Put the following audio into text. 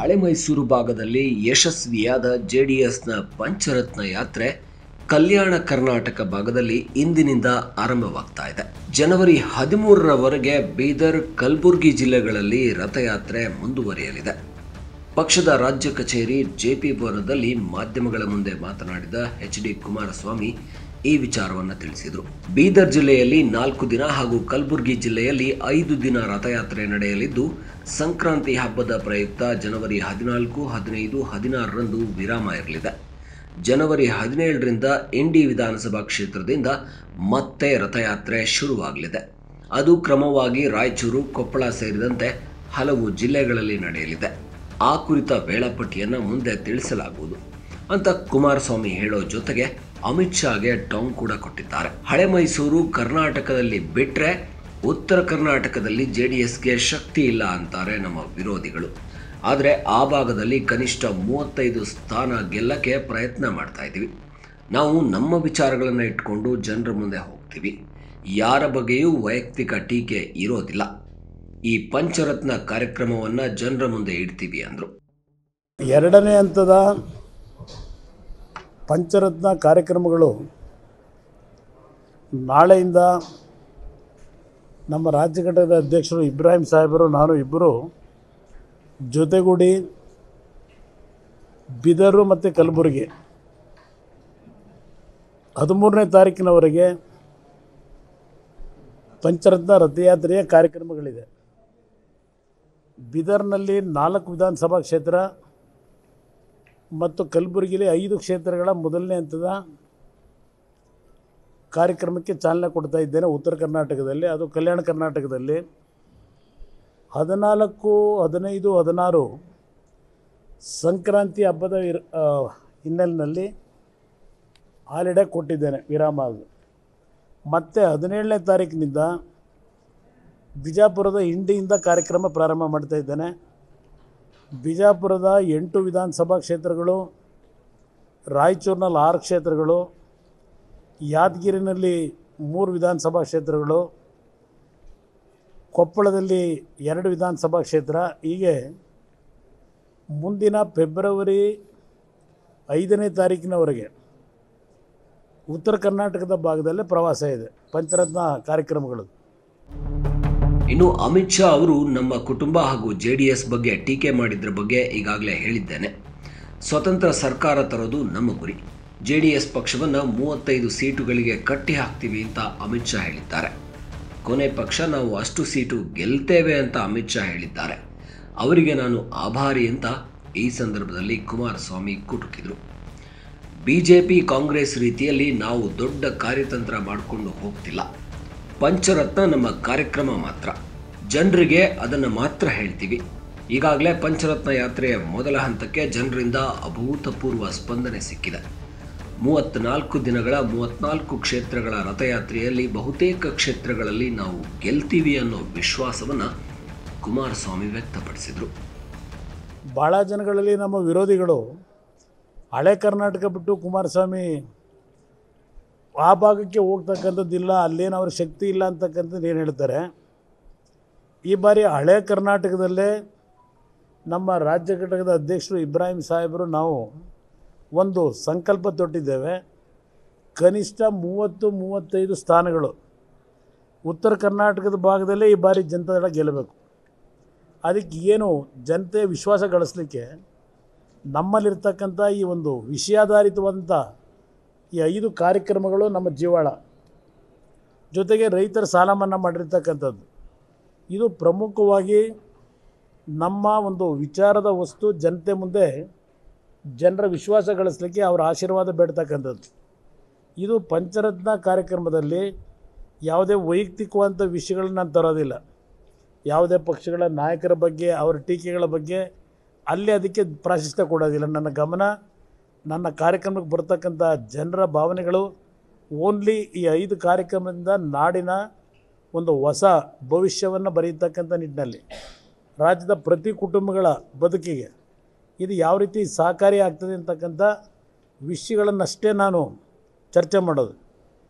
ಹಳೆ ಮೈಸೂರು ಭಾಗದಲ್ಲಿ ಯಶಸ್ವಿಯಾದ ಜೆಡಿಎಸ್ನ ಪಂಚರತ್ನ ಯಾತ್ರೆ ಕಲ್ಯಾಣ ಕರ್ನಾಟಕ ಭಾಗದಲ್ಲಿ ಇಂದಿನಿಂದ ಆರಂಭವಾಗ್ತಾ ಇದೆ ಜನವರಿ ಹದಿಮೂರರವರೆಗೆ ಬೀದರ್ ಕಲಬುರಗಿ ಜಿಲ್ಲೆಗಳಲ್ಲಿ ರಥಯಾತ್ರೆ ಮುಂದುವರಿಯಲಿದೆ ಪಕ್ಷದ ರಾಜ್ಯ ಕಚೇರಿ ಜೆಪಿ ಭವನದಲ್ಲಿ ಮಾಧ್ಯಮಗಳ ಮುಂದೆ ಮಾತನಾಡಿದ ಎಚ್ ಡಿ ಕುಮಾರಸ್ವಾಮಿ ಈ ವಿಚಾರವನ್ನು ತಿಳಿಸಿದರು ಬೀದರ್ ಜಿಲ್ಲೆಯಲ್ಲಿ ನಾಲ್ಕು ದಿನ ಹಾಗೂ ಕಲಬುರಗಿ ಜಿಲ್ಲೆಯಲ್ಲಿ ಐದು ದಿನ ರಥಯಾತ್ರೆ ನಡೆಯಲಿದ್ದು ಸಂಕ್ರಾಂತಿ ಹಬ್ಬದ ಪ್ರಯುಕ್ತ ಜನವರಿ ಹದಿನಾಲ್ಕು ಹದಿನೈದು ಹದಿನಾರರಂದು ವಿರಾಮ ಇರಲಿದೆ ಜನವರಿ ಹದಿನೇಳರಿಂದ ಇಂಡಿ ವಿಧಾನಸಭಾ ಕ್ಷೇತ್ರದಿಂದ ಮತ್ತೆ ರಥಯಾತ್ರೆ ಶುರುವಾಗಲಿದೆ ಅದು ಕ್ರಮವಾಗಿ ರಾಯಚೂರು ಕೊಪ್ಪಳ ಸೇರಿದಂತೆ ಹಲವು ಜಿಲ್ಲೆಗಳಲ್ಲಿ ನಡೆಯಲಿದೆ ಆ ಕುರಿತ ವೇಳಾಪಟ್ಟಿಯನ್ನು ಮುಂದೆ ತಿಳಿಸಲಾಗುವುದು ಅಂತ ಕುಮಾರಸ್ವಾಮಿ ಹೇಳೋ ಜೊತೆಗೆ ಅಮಿತ್ ಶಾಗೆ ಟಾಂಗ್ ಕೂಡ ಕೊಟ್ಟಿದ್ದಾರೆ ಹಳೆ ಮೈಸೂರು ಕರ್ನಾಟಕದಲ್ಲಿ ಬಿಟ್ಟರೆ ಉತ್ತರ ಕರ್ನಾಟಕದಲ್ಲಿ ಜೆ ಡಿ ಎಸ್ಗೆ ಶಕ್ತಿ ಇಲ್ಲ ಅಂತಾರೆ ನಮ್ಮ ವಿರೋಧಿಗಳು ಆದರೆ ಆ ಭಾಗದಲ್ಲಿ ಕನಿಷ್ಠ ಮೂವತ್ತೈದು ಸ್ಥಾನ ಗೆಲ್ಲಕ್ಕೆ ಪ್ರಯತ್ನ ಮಾಡ್ತಾ ಇದ್ದೀವಿ ನಾವು ನಮ್ಮ ವಿಚಾರಗಳನ್ನು ಇಟ್ಕೊಂಡು ಜನರ ಮುಂದೆ ಹೋಗ್ತೀವಿ ಯಾರ ಬಗ್ಗೆಯೂ ವೈಯಕ್ತಿಕ ಟೀಕೆ ಇರೋದಿಲ್ಲ ಈ ಪಂಚರತ್ನ ಕಾರ್ಯಕ್ರಮವನ್ನು ಜನರ ಮುಂದೆ ಇಡ್ತೀವಿ ಅಂದರು ಎರಡನೇ ಹಂತದ ಪಂಚರತ್ನ ಕಾರ್ಯಕ್ರಮಗಳು ನಾಳೆಯಿಂದ ನಮ್ಮ ರಾಜ್ಯ ಘಟಕದ ಅಧ್ಯಕ್ಷರು ಇಬ್ರಾಹಿಂ ಸಾಹೇಬರು ನಾನು ಇಬ್ಬರು ಜೊತೆಗೂಡಿ ಬಿದರು ಮತ್ತು ಕಲಬುರಗಿ ಹದಿಮೂರನೇ ತಾರೀಕಿನವರೆಗೆ ಪಂಚರತ್ನ ರಥಯಾತ್ರೆಯ ಕಾರ್ಯಕ್ರಮಗಳಿದೆ ಬಿದರ್ನಲ್ಲಿ ನಾಲ್ಕು ವಿಧಾನಸಭಾ ಕ್ಷೇತ್ರ ಮತ್ತು ಕಲಬುರಗಿಲಿ ಐದು ಕ್ಷೇತ್ರಗಳ ಮೊದಲನೇ ಹಂತದ ಕಾರ್ಯಕ್ರಮಕ್ಕೆ ಚಾಲನೆ ಕೊಡ್ತಾ ಇದ್ದೇನೆ ಉತ್ತರ ಕರ್ನಾಟಕದಲ್ಲಿ ಅದು ಕಲ್ಯಾಣ ಕರ್ನಾಟಕದಲ್ಲಿ ಹದಿನಾಲ್ಕು ಹದಿನೈದು ಹದಿನಾರು ಸಂಕ್ರಾಂತಿ ಹಬ್ಬದ ಇರ್- ಆ, ಹಿನ್ನೆಲೆಯಲ್ಲಿ ಹಾಲಿಡೇ ಕೊಟ್ಟಿದ್ದೇನೆ ವಿರಾಮ ಅದು ಮತ್ತು ಹದಿನೇಳನೇ ತಾರೀಕಿನಿಂದ ಬಿಜಾಪುರದ ಇಂಡಿಯಿಂದ ಕಾರ್ಯಕ್ರಮ ಪ್ರಾರಂಭ ಮಾಡ್ತಾ ಇದ್ದೇನೆ ಬಿಜಾಪುರದ ಎಂಟು ವಿಧಾನಸಭಾ ಕ್ಷೇತ್ರಗಳು ರಾಯಚೂರಿನಲ್ಲಿ ಆರು ಕ್ಷೇತ್ರಗಳು ಯಾದಗಿರಿನಲ್ಲಿ ಮೂರು ವಿಧಾನಸಭಾ ಕ್ಷೇತ್ರಗಳು ಕೊಪ್ಪಳದಲ್ಲಿ ಎರಡು ವಿಧಾನಸಭಾ ಕ್ಷೇತ್ರ ಹೀಗೆ ಮುಂದಿನ ಫೆಬ್ರವರಿ ಐದನೇ ತಾರೀಕಿನವರೆಗೆ ಉತ್ತರ ಕರ್ನಾಟಕದ ಭಾಗದಲ್ಲೇ ಪ್ರವಾಸ ಇದೆ ಪಂಚರತ್ನ ಕಾರ್ಯಕ್ರಮಗಳು ಇನ್ನು ಅಮಿತ್ ಶಾ ಅವರು ನಮ್ಮ ಕುಟುಂಬ ಹಾಗೂ ಜೆ ಡಿ ಎಸ್ ಬಗ್ಗೆ ಟೀಕೆ ಮಾಡಿದ್ರ ಬಗ್ಗೆ ಈಗಾಗಲೇ ಹೇಳಿದ್ದೇನೆ ಸ್ವತಂತ್ರ ಸರ್ಕಾರ ತರೋದು ನಮ್ಮ ಗುರಿ ಜೆ ಡಿ ಎಸ್ ಪಕ್ಷವನ್ನು ಮೂವತ್ತೈದು ಸೀಟುಗಳಿಗೆ ಕಟ್ಟಿ ಹಾಕ್ತೀವಿ ಅಂತ ಅಮಿತ್ ಶಾ ಹೇಳಿದ್ದಾರೆ ಕೊನೆ ಪಕ್ಷ ನಾವು ಅಷ್ಟು ಸೀಟು ಗೆಲ್ತೇವೆ ಅಂತ ಅಮಿತ್ ಶಾ ಹೇಳಿದ್ದಾರೆ ಅವರಿಗೆ ನಾನು ಆಭಾರಿ ಅಂತ ಈ ಸಂದರ್ಭದಲ್ಲಿ ಕುಮಾರಸ್ವಾಮಿ ಕುಟುಕಿದರು ಬಿಜೆಪಿ ಕಾಂಗ್ರೆಸ್ ರೀತಿಯಲ್ಲಿ ನಾವು ದೊಡ್ಡ ಕಾರ್ಯತಂತ್ರ ಮಾಡಿಕೊಂಡು ಹೋಗ್ತಿಲ್ಲ ಪಂಚರತ್ನ ನಮ್ಮ ಕಾರ್ಯಕ್ರಮ ಮಾತ್ರ ಜನರಿಗೆ ಅದನ್ನು ಮಾತ್ರ ಹೇಳ್ತೀವಿ ಈಗಾಗಲೇ ಪಂಚರತ್ನ ಯಾತ್ರೆಯ ಮೊದಲ ಹಂತಕ್ಕೆ ಜನರಿಂದ ಅಭೂತಪೂರ್ವ ಸ್ಪಂದನೆ ಸಿಕ್ಕಿದೆ ಮೂವತ್ತ್ನಾಲ್ಕು ದಿನಗಳ ಮೂವತ್ತ್ನಾಲ್ಕು ಕ್ಷೇತ್ರಗಳ ರಥಯಾತ್ರೆಯಲ್ಲಿ ಬಹುತೇಕ ಕ್ಷೇತ್ರಗಳಲ್ಲಿ ನಾವು ಗೆಲ್ತೀವಿ ಅನ್ನೋ ವಿಶ್ವಾಸವನ್ನು ಕುಮಾರಸ್ವಾಮಿ ವ್ಯಕ್ತಪಡಿಸಿದರು ಭಾಳ ಜನಗಳಲ್ಲಿ ನಮ್ಮ ವಿರೋಧಿಗಳು ಹಳೆ ಕರ್ನಾಟಕ ಬಿಟ್ಟು ಕುಮಾರಸ್ವಾಮಿ ಆ ಭಾಗಕ್ಕೆ ಹೋಗ್ತಕ್ಕಂಥದ್ದಿಲ್ಲ ಅಲ್ಲೇನು ಅವ್ರ ಶಕ್ತಿ ಇಲ್ಲ ಅಂತಕ್ಕಂಥದ್ದು ಏನು ಹೇಳ್ತಾರೆ ಈ ಬಾರಿ ಹಳೆ ಕರ್ನಾಟಕದಲ್ಲೇ ನಮ್ಮ ರಾಜ್ಯ ಘಟಕದ ಅಧ್ಯಕ್ಷರು ಇಬ್ರಾಹಿಂ ಸಾಹೇಬರು ನಾವು ಒಂದು ಸಂಕಲ್ಪ ತೊಟ್ಟಿದ್ದೇವೆ ಕನಿಷ್ಠ ಮೂವತ್ತು ಮೂವತ್ತೈದು ಸ್ಥಾನಗಳು ಉತ್ತರ ಕರ್ನಾಟಕದ ಭಾಗದಲ್ಲೇ ಈ ಬಾರಿ ಜನತಾದಳ ಗೆಲ್ಲಬೇಕು ಅದಕ್ಕೆ ಏನು ಜನತೆ ವಿಶ್ವಾಸ ಗಳಿಸ್ಲಿಕ್ಕೆ ನಮ್ಮಲ್ಲಿರ್ತಕ್ಕಂಥ ಈ ಒಂದು ವಿಷಯಾಧಾರಿತವಾದಂಥ ಈ ಐದು ಕಾರ್ಯಕ್ರಮಗಳು ನಮ್ಮ ಜೀವಾಳ ಜೊತೆಗೆ ರೈತರ ಸಾಲ ಮನ್ನಾ ಮಾಡಿರ್ತಕ್ಕಂಥದ್ದು ಇದು ಪ್ರಮುಖವಾಗಿ ನಮ್ಮ ಒಂದು ವಿಚಾರದ ವಸ್ತು ಜನತೆ ಮುಂದೆ ಜನರ ವಿಶ್ವಾಸ ಗಳಿಸ್ಲಿಕ್ಕೆ ಅವರ ಆಶೀರ್ವಾದ ಬೇಡ್ತಕ್ಕಂಥದ್ದು ಇದು ಪಂಚರತ್ನ ಕಾರ್ಯಕ್ರಮದಲ್ಲಿ ಯಾವುದೇ ವೈಯಕ್ತಿಕವಾದಂಥ ವಿಷಯಗಳನ್ನ ನಾನು ತರೋದಿಲ್ಲ ಯಾವುದೇ ಪಕ್ಷಗಳ ನಾಯಕರ ಬಗ್ಗೆ ಅವರ ಟೀಕೆಗಳ ಬಗ್ಗೆ ಅಲ್ಲಿ ಅದಕ್ಕೆ ಪ್ರಾಶಸ್ತ್ಯ ಕೊಡೋದಿಲ್ಲ ನನ್ನ ಗಮನ ನನ್ನ ಕಾರ್ಯಕ್ರಮಕ್ಕೆ ಬರ್ತಕ್ಕಂಥ ಜನರ ಭಾವನೆಗಳು ಓನ್ಲಿ ಈ ಐದು ಕಾರ್ಯಕ್ರಮದಿಂದ ನಾಡಿನ ಒಂದು ಹೊಸ ಭವಿಷ್ಯವನ್ನು ಬರೆಯತಕ್ಕಂಥ ನಿಟ್ಟಿನಲ್ಲಿ ರಾಜ್ಯದ ಪ್ರತಿ ಕುಟುಂಬಗಳ ಬದುಕಿಗೆ ಇದು ಯಾವ ರೀತಿ ಸಹಕಾರಿ ಆಗ್ತದೆ ಅಂತಕ್ಕಂಥ ವಿಷಯಗಳನ್ನಷ್ಟೇ ನಾನು ಚರ್ಚೆ ಮಾಡೋದು